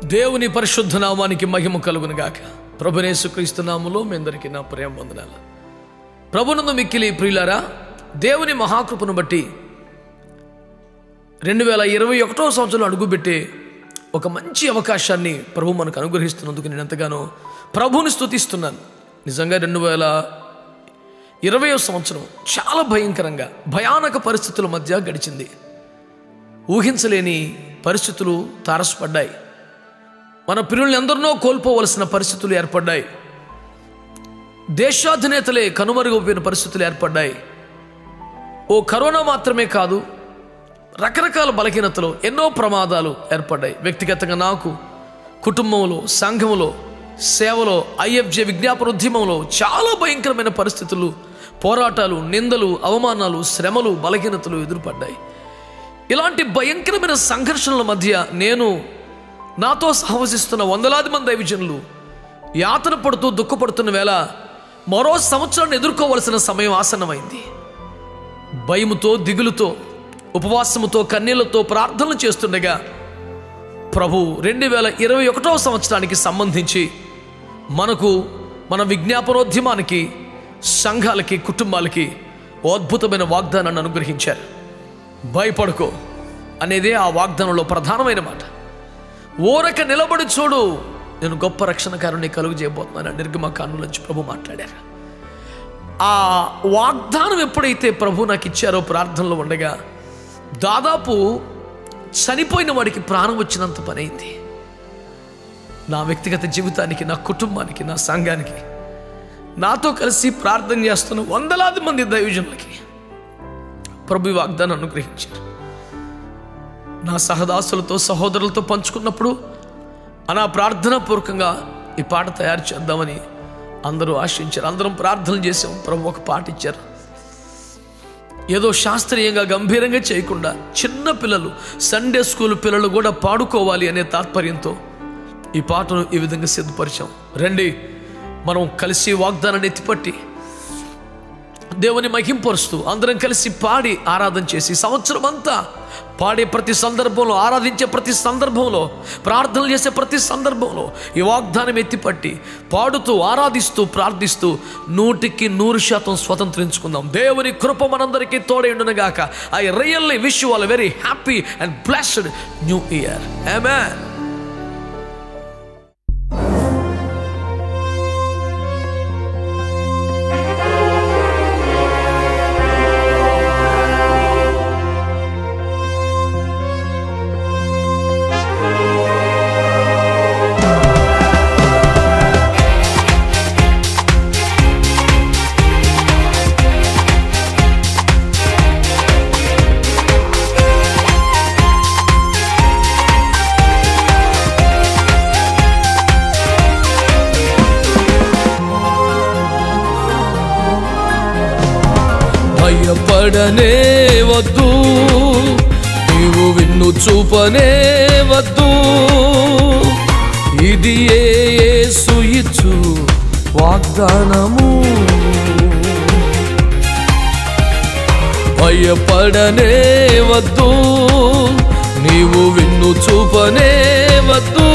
దేవుని పరిశుద్ధ నామానికి మహిమ కలుగును గాక ప్రభునేసుక్రీస్తు నామములో మీ అందరికీ నా ప్రేమ వందనాలు ప్రభునందు మిక్కిలి ప్రియులారా దేవుని మహాకృపను బట్టి రెండు వేల ఇరవై ఒకటో సంవత్సరంలో అడుగుపెట్టే ఒక మంచి అవకాశాన్ని ప్రభు మనకు అనుగ్రహిస్తున్నందుకు నేను ఎంతగానో ప్రభువుని స్తుతిస్తున్నాను నిజంగా రెండు వేల ఇరవయో సంవత్సరం చాలా భయంకరంగా భయానక పరిస్థితుల మధ్య గడిచింది ఊహించలేని పరిస్థితులు తారసపడ్డాయి మన పిల్లల్ని ఎందరినో కోల్పోవలసిన పరిస్థితులు ఏర్పడ్డాయి దేశాధినేతలే కనుమరుగైపోయిన పరిస్థితులు ఏర్పడ్డాయి ఓ కరోనా మాత్రమే కాదు రకరకాల బలహీనతలు ఎన్నో ప్రమాదాలు ఏర్పడ్డాయి వ్యక్తిగతంగా నాకు కుటుంబంలో సంఘంలో సేవలో ఐఎఫ్జే విజ్ఞాపన ఉద్యమంలో చాలా భయంకరమైన పరిస్థితులు పోరాటాలు నిందలు అవమానాలు శ్రమలు బలహీనతలు ఎదురుపడ్డాయి ఇలాంటి భయంకరమైన సంఘర్షణల మధ్య నేను నాతో సహవసిస్తున్న వందలాది మంది దైవజనులు యాతన పడుతూ దుఃఖపడుతున్న వేళ మరో సంవత్సరాన్ని ఎదుర్కోవలసిన సమయం ఆసన్నమైంది భయముతో దిగులుతో ఉపవాసముతో కన్నీళ్లతో ప్రార్థనలు చేస్తుండగా ప్రభు రెండు వేల ఇరవై ఒకటవ సంవత్సరానికి సంబంధించి మనకు మన విజ్ఞాపనోద్యమానికి సంఘాలకి కుటుంబాలకి ఓ అద్భుతమైన వాగ్దానాన్ని అనుగ్రహించారు భయపడుకో అనేదే ఆ వాగ్దానంలో ప్రధానమైన మాట ఊరక నిలబడి చూడు నేను గొప్ప రక్షణకారుని కలుగు చేయబోతున్నాను నిర్గమ కాను నుంచి ప్రభు మాట్లాడారు ఆ వాగ్దానం ఎప్పుడైతే ప్రభు నాకు ఇచ్చారో ప్రార్థనలో ఉండగా దాదాపు చనిపోయిన వాడికి ప్రాణం వచ్చినంత పని అయింది నా వ్యక్తిగత జీవితానికి నా కుటుంబానికి నా సంఘానికి నాతో కలిసి ప్రార్థన చేస్తున్న వందలాది మంది దైవజనులకి ప్రభు ఈ వాగ్దానం అనుగ్రహించారు నా సహదాసులతో సహోదరులతో పంచుకున్నప్పుడు అనా ప్రార్థనా పూర్వకంగా ఈ పాట తయారు చేద్దామని అందరూ ఆశించారు అందరం ప్రార్థనలు చేసాం ప్రభు ఒక పాట ఇచ్చారు ఏదో శాస్త్రీయంగా గంభీరంగా చేయకుండా చిన్న పిల్లలు సండే స్కూల్ పిల్లలు కూడా పాడుకోవాలి అనే తాత్పర్యంతో ఈ పాటను ఈ విధంగా సిద్ధపరిచాం రండి మనం కలిసి వాగ్దానాన్ని ఎత్తిపట్టి దేవుని మహింపరుస్తూ అందరం కలిసి పాడి ఆరాధన చేసి సంవత్సరం అంతా పాడే ప్రతి సందర్భంలో ఆరాధించే ప్రతి సందర్భంలో ప్రార్థనలు చేసే ప్రతి సందర్భంలో ఈ వాగ్దానం ఎత్తిపట్టి పాడుతూ ఆరాధిస్తూ ప్రార్థిస్తూ నూటికి నూరు శాతం స్వతంత్రించుకుందాం దేవుని కృప మనందరికీ తోడైండునగాక I really wish you all very happy and blessed new year amen భయపడనే వద్దు నీవు విన్ను చూపనే వద్దు ఇది ఏ యేసు ఇచ్చు వాగ్దానము భయపడనే వద్దు నీవు విన్ను చూపనే వద్దు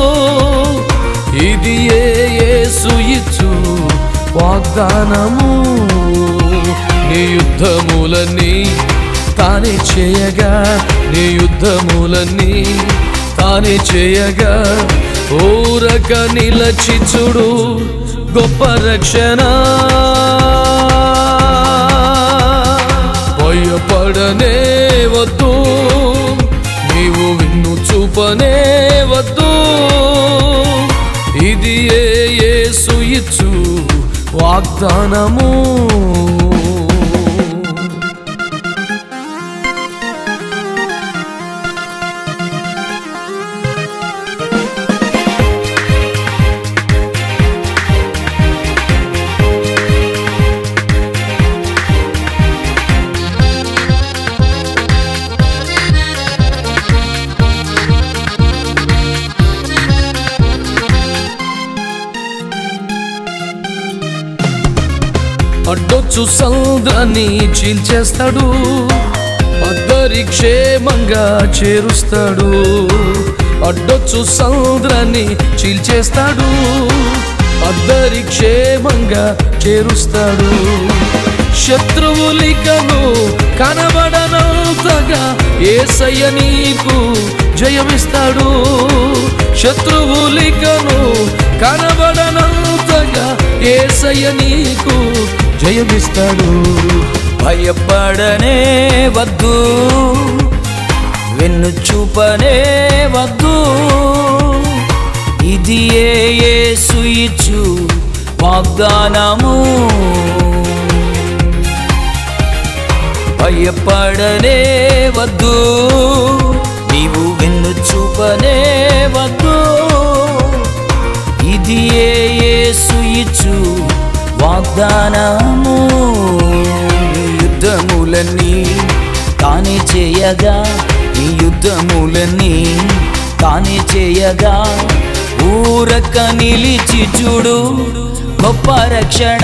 ఇది ఏ యేసు ఇచ్చు వాగ్దానము నీ యుద్ధములన్నీ తానే చేయగా నీ యుద్ధములన్నీ తానే చేయగా ఊరక నిలచి చూడు గొప్ప రక్షణ భయపడనే వద్దు నీవు విన్ను చూపనే వద్దు ఇది ఏ యేసు ఇచ్చు వాగ్దానము అడ్డొచ్చు సముద్రాన్ని చీల్చేస్తాడు అద్దరి క్షేమంగా చేరుస్తాడు అడ్డొచ్చు సముద్రాన్ని చీల్చేస్తాడు అద్దరి క్షేమంగా చేరుస్తాడు శత్రువులికను కనబడనంతగా ఏసయ్య నీకు జయమిస్తాడు శత్రువులికను కనబడనంతగా ఏసయ్య నీకు జయమిస్తాడు భయపడనే వద్దు వెన్ను చూపనే వద్దు ఇది ఏ యేసు ఇచ్చు వాగ్దానము భయపడనే వద్దు నీవు వెన్ను చూపనే వద్దు ఇది ఏ యేసు ఇచ్చు వాగ్దానము నీ యుద్ధములన్నీ తానే చేయగా నీ యుద్ధములన్నీ తానే చేయగా ఊరక నిలిచి చూడు గొప్ప రక్షణ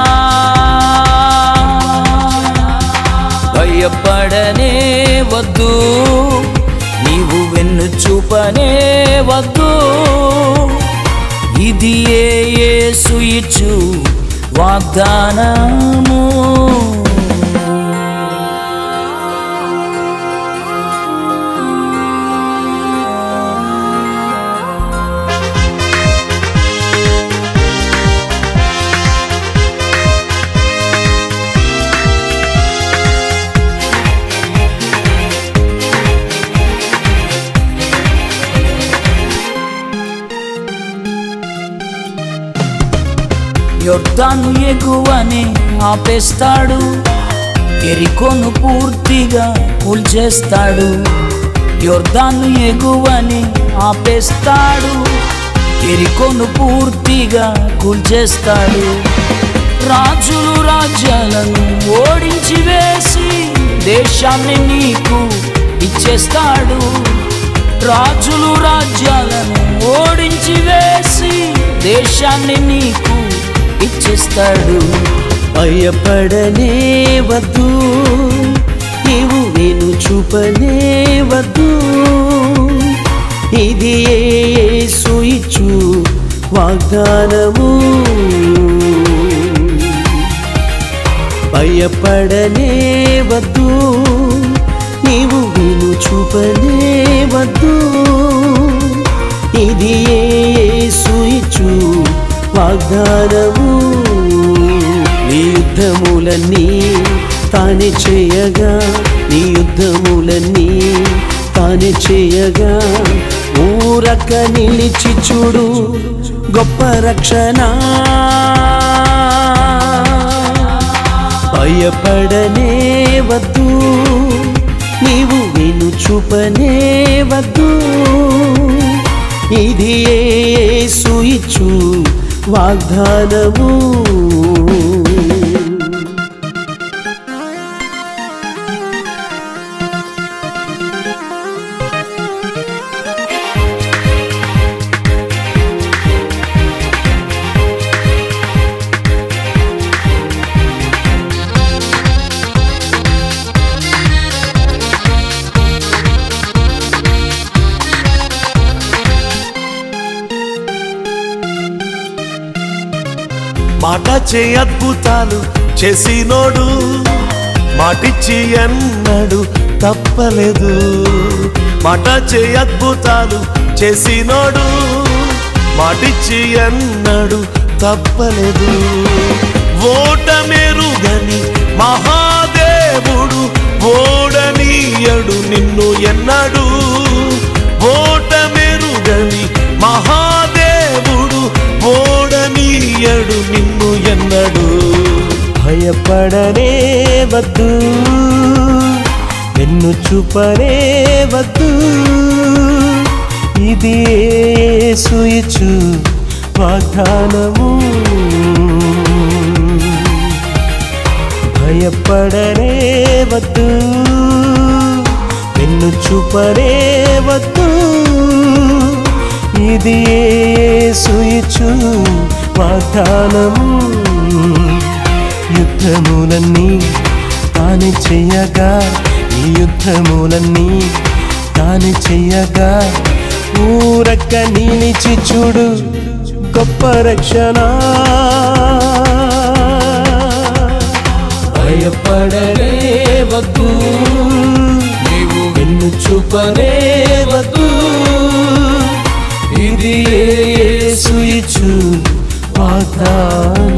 భయపడనే వద్దు నీవు వెన్ను చూపనే వద్దు ఇది ఏ యేసు ఇచ్చు వాగ్దానము యొర్దాను ఎగువని ఆపేస్తాడు ఎరికోను పూర్తిగా కూల్చేస్తాడు యొర్దాను ఎగువని ఆపేస్తాడు ఎరికోను పూర్తిగా కూల్చేస్తాడు రాజులు రాజ్యాలను ఓడించి వేసి దేశాన్ని నీకు ఇచ్చేస్తాడు రాజులు రాజ్యాలను ఓడించి వేసి దేశాన్ని నీకు ఇచ్చేస్తాడు భయపడనే వద్దు నీవు నేను చూపనే వద్దు ఇది యేసు ఇచ్చు వాగ్దానము భయపడనే వద్దు నీవు విను చూపనే వద్దు ఇది యేసు ఇచ్చు వాగ్దానము నీ యుద్ధములన్నీ తానే చేయగా నీ యుద్ధములన్నీ తానే చేయగా ఊరక నిలిచి చూడు గొప్ప రక్షణ భయపడనే వద్దు నీవు విను చూపనే వద్దు ఇది యేసు ఇచ్చు వాగ్దానము మాట చే అద్భుతాలు చేసినోడు మాటిచ్చి అన్నాడు తప్పలేదు మాట చే అద్భుతాలు చేసినోడు మాటిచ్చి అన్నాడు తప్పలేదు ఓటమెరుగని మహాదేవుడు ఓడనీయడు నిన్ను ఎన్నడు ఓటమెరుగని మహాదేవుడు ఓడనీయడు నిన్ను ఎన్నడు భయపడనే వద్దు వెన్ను చూపనే వద్దు ఇది యేసు ఇచ్చు వాగ్దానము భయపడనే వద్దు వెన్ను చూపనే వద్దు ఇది యేసు ఇచ్చు వాగ్దానము యుద్ధములన్నీ తాను చెయ్యగా ఈ యుద్ధములన్నీ తాను చెయ్యగా ఊరక్క నిలిచి చూడు గొప్ప రక్షణ భయపడనే వద్దు నీవు వెన్ను చూపనే వద్దు ఇది యేసు ఇచ్చు వాగ్దానం